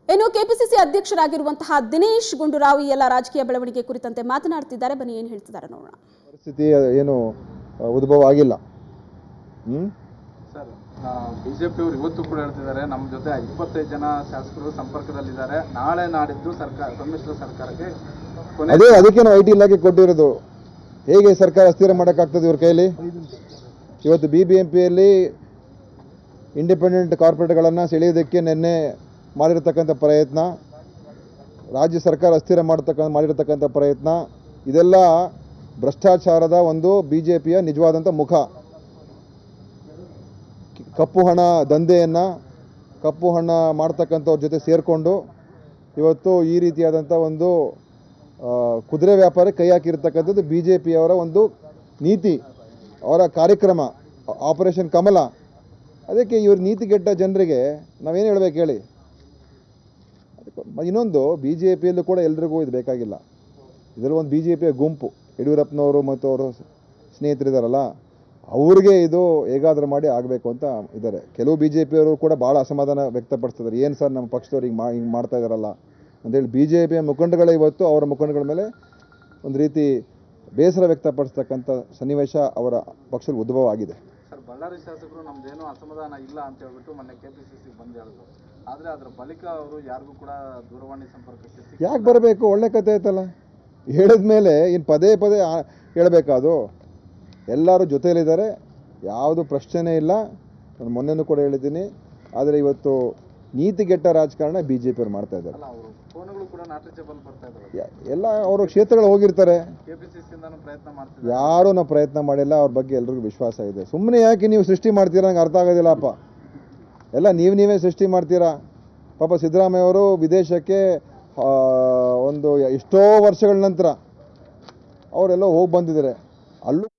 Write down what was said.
ಇನ್ನು ಕೆಪಿಸಿಸಿ ಅಧ್ಯಕ್ಷರಾಗಿರುವಂತಹ ದಿನೇಶ್ ಗುಂಡೂರಾವ್ ಈ ಎಲ್ಲ ರಾಜಕೀಯ ಬೆಳವಣಿಗೆ ಕುರಿತಂತೆ ಮಾತನಾಡ್ತಿದ್ದಾರೆ ಬನ್ನಿ ಏನು ಹೇಳ್ತಿದ್ದಾರೆ ನೋಡೋಣ ಪರಿಸ್ಥಿತಿ ಏನು ಆ, ಉದ್ಭವ ಆಗಿಲ್ಲ ಹ್ಮ್ ಸರ್ ಬಿಜೆಪಿ ಅವರು ಇವತ್ತು ಕೂಡ ಹೇಳ್ತಿದ್ದಾರೆ ನಮ್ಮ ಜೊತೆ ಇಪ್ಪತ್ತೈದು ಜನ ಶಾಸಕರು ಸಂಪರ್ಕದಲ್ಲಿದ್ದಾರೆ ನಾಳೆ ನಾಡಿದ್ದು ಸರ್ಕಾರ ಸಮ್ಮಿಶ್ರ ಸರ್ಕಾರಕ್ಕೆ ಕೊನೆ ಅದೇ ಅದಕ್ಕೆ ನಾವು ಐ ಟಿ ಇಲಾಖೆ ಕೊಟ್ಟಿರೋದು ಹೇಗೆ ಸರ್ಕಾರ ಅಸ್ಥಿರ ಮಾಡೋಕ್ಕಾಗ್ತದೆ ಇವ್ರ ಕೈಲಿ ಇವತ್ತು ಬಿ ಬಿ ಎಂ ಪಿಯಲ್ಲಿ ಇಂಡಿಪೆಂಡೆಂಟ್ ಕಾರ್ಪೊರೇಟ್ಗಳನ್ನು ಸೆಳೆಯೋದಕ್ಕೆ ನಿನ್ನೆ ಮಾಡಿರ್ತಕ್ಕಂಥ ಪ್ರಯತ್ನ ರಾಜ್ಯ ಸರ್ಕಾರ ಅಸ್ಥಿರ ಮಾಡತಕ್ಕ ಮಾಡಿರ್ತಕ್ಕಂಥ ಪ್ರಯತ್ನ ಇದೆಲ್ಲ ಭ್ರಷ್ಟಾಚಾರದ ಒಂದು ಬಿ ಜೆ ಪಿಯ ನಿಜವಾದಂಥ ಮುಖ ಕಪ್ಪು ಹಣ ದಂಧೆಯನ್ನು ಕಪ್ಪು ಹಣ ಮಾಡ್ತಕ್ಕಂಥವ್ರ ಜೊತೆ ಸೇರಿಕೊಂಡು ಇವತ್ತು ಈ ರೀತಿಯಾದಂಥ ಒಂದು ಆ, ಕುದುರೆ ವ್ಯಾಪಾರಕ್ಕೆ ಕೈ ಹಾಕಿರ್ತಕ್ಕಂಥದ್ದು ಬಿ ಜೆ ಪಿಯವರ ಒಂದು ನೀತಿ ಅವರ ಕಾರ್ಯಕ್ರಮ ಆಪರೇಷನ್ ಕಮಲ ಅದಕ್ಕೆ ಇವ್ರ ನೀತಿಗೆಟ್ಟ ಜನರಿಗೆ ನಾವೇನು ಹೇಳ್ಬೇಕು ಹೇಳಿ ಅದಕ್ಕೆ ಮ- ಇನ್ನೊಂದು ಬಿ ಜೆ ಪಿಯಲ್ಲೂ ಕೂಡ ಎಲ್ರಿಗೂ ಇದು ಬೇಕಾಗಿಲ್ಲ ಇದರಲ್ಲಿ ಒಂದು ಬಿ ಜೆ ಪಿಯ ಗುಂಪು ಯಡಿಯೂರಪ್ಪನವರು ಮತ್ತು ಅವರು ಸ್ನೇಹಿತರಿದ್ದಾರಲ್ಲ ಅವ್ರಿಗೆ ಇದು ಹೇಗಾದರೂ ಮಾಡಿ ಆಗಬೇಕು ಅಂತ ಇದ್ದಾರೆ ಕೆಲವು ಬಿ ಜೆ ಪಿಯವರು ಕೂಡ ಭಾಳ ಅಸಮಾಧಾನ ವ್ಯಕ್ತಪಡಿಸ್ತಿದ್ದಾರೆ ಏನು ಸರ್ ನಮ್ಮ ಪಕ್ಷದವ್ರು ಹಿಂಗೆ ಮಾ ಹಿಂಗೆ ಮಾಡ್ತಾ ಇದ್ದಾರಲ್ಲ ಅಂತೇಳಿ ಬಿ ಜೆ ಪಿಯ ಮುಖಂಡಗಳೇ ಇವತ್ತು ಅವರ ಮುಖಂಡಗಳ ಮೇಲೆ ಒಂದು ರೀತಿ ಬೇಸರ ವ್ಯಕ್ತಪಡಿಸ್ತಕ್ಕಂಥ ಸನ್ನಿವೇಶ ಅವರ ಪಕ್ಷದಲ್ಲಿ ಉದ್ಭವ ಆಗಿದೆ ಸರ್ ಬಳ್ಳಾರಿ ಶಾಸಕರು ನಮ್ದೇನು ಅಸಮಾಧಾನ ಇಲ್ಲ ಅಂತ ಹೇಳ್ಬಿಟ್ಟು ಮೊನ್ನೆ ಕೆ ಪಿ ಸಿ ಸಿ ಬಂದು ಹೇಳಿದ್ರು ಆದರೆ ಅದರ ಬಳಿಕ ಅವರು ಯಾರಿಗೂ ಕೂಡ ದೂರವಾಣಿ ಸಂಪರ್ಕಕ್ಕೆ ಸಿಕ್ಕಿಲ್ಲ. ಯಾಕೆ ಬರಬೇಕು ಒಳ್ಳೆ ಕತೆ ಆಯ್ತಲ್ಲ ಹೇಳಿದ ಮೇಲೆ ಇನ್ನು ಪದೇ ಪದೇ ಆ- ಹೇಳ್ಬೇಕಾ ಅದು ಎಲ್ಲರೂ ಜೊತೆಯಲ್ಲಿದ್ದಾರೆ ಯಾವುದು ಪ್ರಶ್ನೆ ಇಲ್ಲ ನಾನು ಮೊನ್ನೆನೂ ಕೂಡ ಹೇಳಿದ್ದೀನಿ ಆದರೆ ಇವತ್ತು ನೀತಿಗೆಟ್ಟ ರಾಜಕಾರಣ ಬಿ ಜೆ ಪಿಯವ್ರು ಮಾಡ್ತಾ ಇದ್ದಾರೆ ಅಲ್ಲ ಅವರು ಫೋನ್ಗಳು ಕೂಡ ನಾಟ್ ರೀಚಬಲ್ ಬರ್ತಾ ಇದ್ದಾರೆ ಯ- ಎಲ್ಲ ಅವರು ಕ್ಷೇತ್ರಗಳು ಹೋಗಿರ್ತಾರೆ ಕೆ ಪಿ ಸಿ ಸಿಯಿಂದನೂ ಪ್ರಯತ್ನ ಮಾಡ್ತಿದ್ದಾರೆ ಯಾರೂ ನಾವು ಪ್ರಯತ್ನ ಮಾಡಿಲ್ಲ ಅವ್ರ ಬಗ್ಗೆ ಎಲ್ರಿಗೂ ವಿಶ್ವಾಸ ಇದೆ ಸುಮ್ಮನೆ ಯಾಕೆ ನೀವು ಸೃಷ್ಟಿ ಮಾಡ್ತೀರಾ ನಂಗೆ ಅರ್ಥ ಆಗೋದಿಲ್ಲಪ್ಪ ಎಲ್ಲ ನೀವು ನೀವೇ ಸೃಷ್ಟಿ ಮಾಡ್ತೀರಾ ಪಾಪ ಸಿದ್ದರಾಮಯ್ಯ ಅವರು ವಿದೇಶಕ್ಕೆ ಆ, ಒಂದು ಎಷ್ಟೋ ವರ್ಷಗಳ ನಂತರ ಅವರೆಲ್ಲ ಹೋಗಿ ಬಂದಿದ್ದಾರೆ ಅಲ್ಲೂ